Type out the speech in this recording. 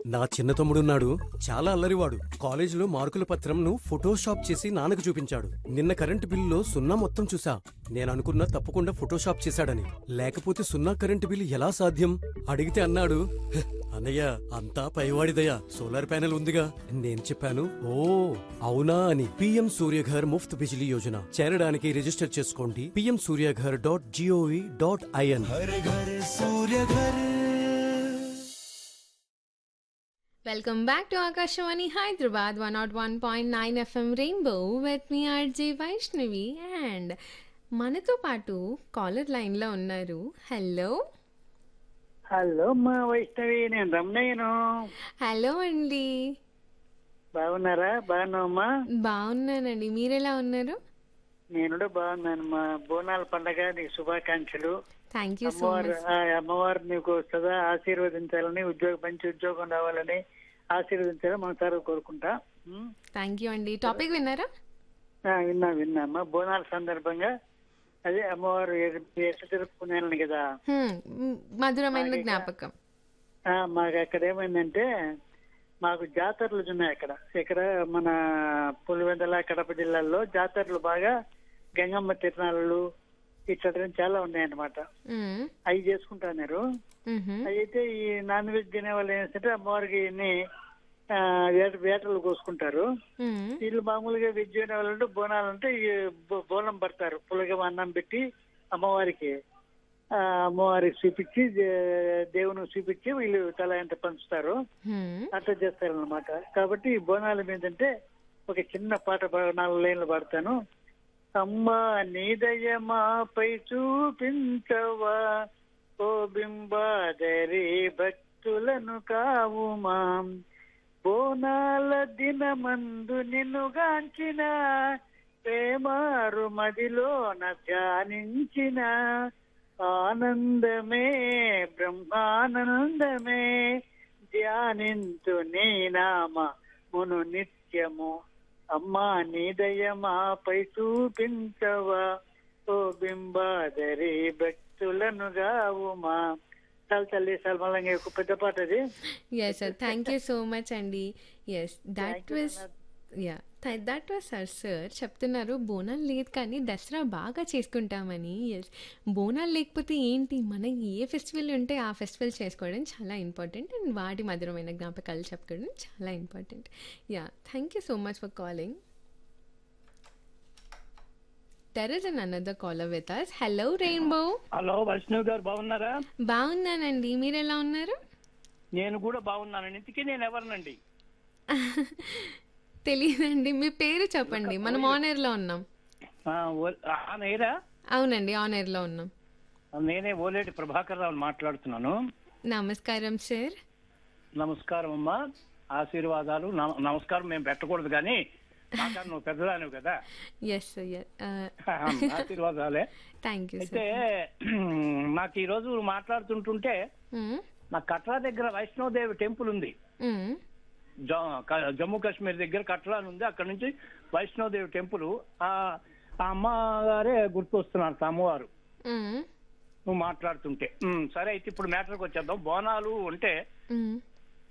నా చిన్న తమ్ముడున్నాడు చాలా అల్లరివాడు కాలేజీలో మార్కుల పత్రంను ఫోటోషాప్ చేసి నాన్నకు చూపించాడు నిన్న కరెంటు బిల్లులో సున్నా మొత్తం చూసా నేను అనుకున్నా తప్పకుండా ఫోటోషాప్ చేశాడని లేకపోతే సున్నా కరెంటు బిల్లు ఎలా సాధ్యం అడిగితే అన్నాడు "హ్, అన్నయ్య అంతా పైవాడిదయ్యా సోలార్ ప్యానెల్ ఉందిగా నేను చెప్పాను ఓ అవునా అని పిఎం సూర్యఘర్ ముఫ్త్ బిజిలీ యోజన చేరడానికి రిజిస్టర్ చేసుకోండి PM Suryaghar dot gov dot in welcome back to Akashvani Hyderabad one not one point nine FM rainbow with me RJ Vaishnavi and మనతో పాటు కాలర్ లైన్లో ఉన్నారు హలో హలో మా వైష్ణవి నేను రమణయ్యను హలో అండి బాగున్నారా బాగున్నావమ్మా బాగున్నానండి మీరెలా ఉన్నారు నేను కూడా బాగున్నాను మా బోనాల పండగ నీకు శుభాకాంక్షలు థ్యాంక్ యూ సో అమ్మవారు మచ్ ఆ అమ్మవారు నీకు సదా ఆశీర్వదించాలని ఉద్యోగ మంచి ఉద్యోగం రావాలని ఆశీర్వదించాలని మనసారా కోరుకుంటా ఉం? థ్యాంక్ యూ అండి టాపిక్ విన్నారా ఆ, విన్నా విన్నామ్మా బోనాల సందర్భంగా అదే అమ్మవారు ఎట్లా జరుపుకునేయాలని కదా హ్మ్, మ్, మధురమైన జ్ఞాపకం ఆ, మాకు అక్కడ ఏమైందంటే మాకు జాతరలు ఉన్నాయి అక్కడ ఇక్కడ మన పులివెందల కడప జిల్లాల్లో జాతరలు బాగా గంగమ్మ తిరణాలు ఇట్లాంటివి చాలా ఉన్నాయన్నమాట మ్, అవి చేసుకుంటున్నారు మ్హూ, అయితే ఈ నాన్ వెజ్ తినే వాళ్ళు ఏంటంటే అమ్మవారికి ఇన్ని, ఆ, వేట వేటలు కోసుకుంటారు మ్, వీళ్ళు మామూలుగా వెజ్ తినే వాళ్ళు అంటే బోనాలు అంటే ఈ బో- బోనం పడతారు పులగం అన్నం పెట్టి అమ్మవారికి ఆ, అమ్మవారికి చూపించి దే- దేవునికి చూపించి వీళ్ళు తల ఎంత పంచుతారు హ్మ్, అట్లా చేస్తారన్నమాట కాబట్టి ఈ బోనాల మీదంటే ఒక చిన్న పాట పా- నాలుగు లైన్లు పాడతాను అమ్మా నీదయమాపై చూపించవా ఓ బింబాదరి భక్తులను కావుమా బోనాల దినమందు నిన్నుగాంచిన ప్రేమారు మదిలోన ధ్యానించిన ఆనందమే బ్రహ్మానందమే ధ్యానింతు నీ నామ మును నిత్యము అమ్మా నీదయమాపై చూపించవా ఓ బింబాదరి భక్తులను గావుమా చాలా తల్లి సల్మలంగా ఒక పెద్ద పాట అది yes sir thank you so much అండి yes that was ya that was sir sir చెప్తున్నారు బోనాలు లేదు కానీ దసరా బాగా చేసుకుంటామని ఎస్ బోనాలు లేకపోతే ఏంటి మనకి ఏ ఫెస్టివల్ ఉంటే ఆ ఫెస్టివల్ చేసుకోవడం చాలా ఇంపార్టెంట్ అండ్ వాటి మధురమైన జ్ఞాపకాలు చెప్పుకోవడం చాలా important ya thank you so much for calling there is an another caller with us hello rainbow hello Vaishnav garu బాగున్నారా బాగున్నానండి మీరు ఎలా ఉన్నారు నేను కూడా బాగున్నాను ఇంతకీ నేను ఎవరినండి తెలియదండి మీ పేరు చెప్పండి మనం ఆనర్లో ఉన్నాం ఆ, ఓ- ఆ, నేరా అవునండి ఆనర్లో ఉన్నాం నేనే ఓలేటి ప్రభాకర్ రావు మాట్లాడుతున్నాను నమస్కారం సార్ నమస్కారం అమ్మా ఆశీర్వాదాలు నమ- నమస్కారం మేము పెట్టకూడదు కానీ నాకన్నా నువ్వు పెద్దదానివి కదా ఎస్ ఆశీర్వాదాలే థ్యాంక్ యూ అయితే నాకు ఈ రోజు మాట్లాడుతుంటుంటే నా కట్రా దగ్గర వైష్ణవదేవి టెంపుల్ ఉంది జ- క- జమ్మూ కాశ్మీర్ దగ్గర కట్రా అని ఉంది అక్కడ నుంచి వైష్ణవదేవి టెంపుల్ ఆ ఆ అమ్మగారే గుర్తొస్తున్నారు అమ్మవారు నువ్వు మాట్లాడుతుంటే ఉమ్, సరే అయితే ఇప్పుడు మ్యాటర్కి వచ్చేద్దాం బోనాలు అంటే